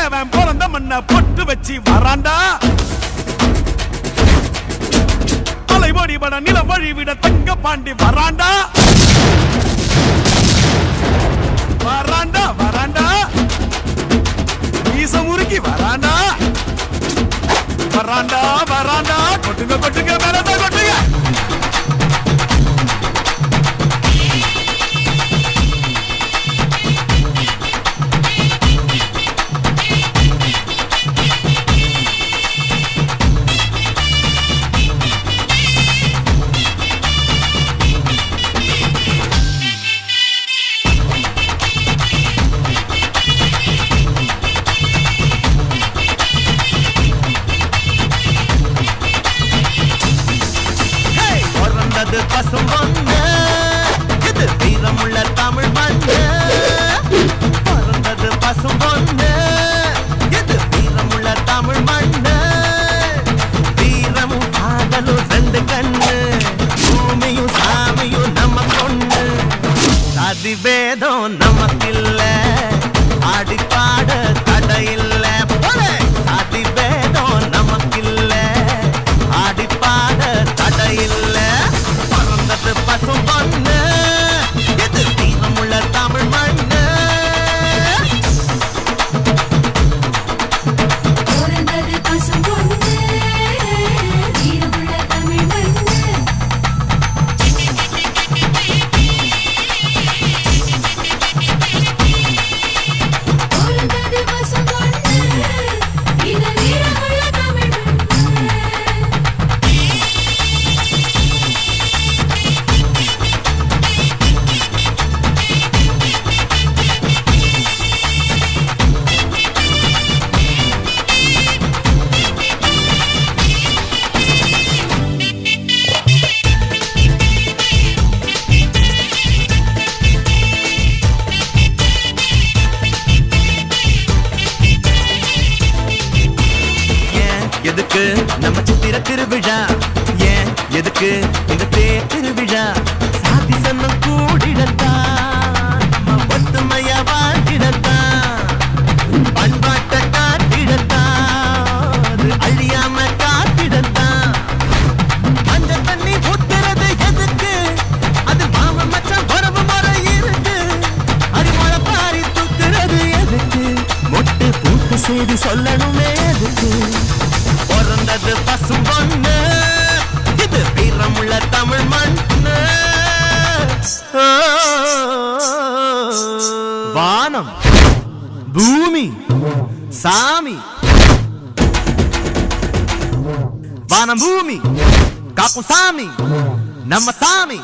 தேவன் பிறந்த மண்ண பொட்டு வச்சு வராண்டா அலைபடி பட நில வழி விட தங்க பாண்டி வராண்டா வராண்டா வராண்டா மீச முறுக்கி வராண்டா வராண்டா வராண்டா கொட்டுங்க கொட்டுங்க மேலதான் கொட்டுங்க பிறந்தது பசும் பொண்ணு இது வீரமுள்ள தமிழ் மண்ணு பிறந்தது பசும் பொண்ணு இது வீரமுள்ள தமிழ் மண்ணு வீரமும் காதலும் ரெண்டு கண்ணு பூமியும் சாமியும் நம்ம பொண்ணு சாதி வேதம் நமக்கில்ல ஆடி பாட தடையில்ல போலே. சாதி வேதம் நமக்கில்ல ஆடி பாட தடையில்ல பறந்தது பசும் பொண்ணு இது வீரமுள்ள தமிழ் மண்ணு பிறந்தது பசும்பொண்ணு, வீரமுள்ள தமிழ் மண்ணு. பிறந்தது பசும்பொண்ணு, இது வீரமுள்ள தமிழ் மண்ணு. ஏன் எதுக்கு நம்ம சித்திர திருவிழா ஏன் எதுக்கு இந்த தேர் திருவிழா சாதி சன்னம் கூடிடத்தான் நம்ம ஒத்துமையா வாழ்ந்திடத்தான் பண்பாட்டை காட்டிடத்தான் அது அழியாம காத்திடத்தான் அந்த தண்ணி ஊத்துறது எதுக்கு அது மாம மச்சான் வரவு முறை இருக்கு அடிமழை பாரி தூக்குறது எதுக்கு மொட்டு பூட்டு செய்தி சொல்லணுமே எதுக்கு பிறந்தது பசும் பொண்ணு இது வீரமுள்ள தமிழ் மண்ணு வானம் பூமி சாமி வானம் பூமி காக்கும் சாமி நம்ம சாமி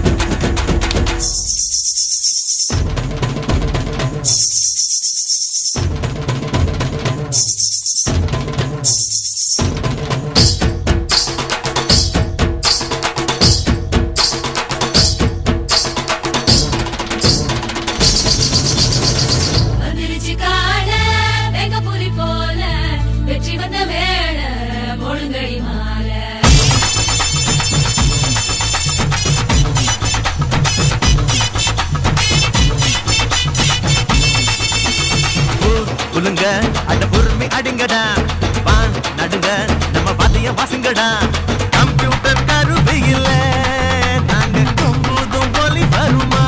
வந்துருச்சு கால வெங்க புலி போல வெற்றி வந்த வேள முழுங்கடி மாலை குலுங்க அட பொறுமை அடிங்கடா வான் நடுங்க நம்ம வாத்தியம் வாசுங்கடா கம்ப்யூட்டர் கருவியில நாங்க கொம்புதும் ஒலி வருமா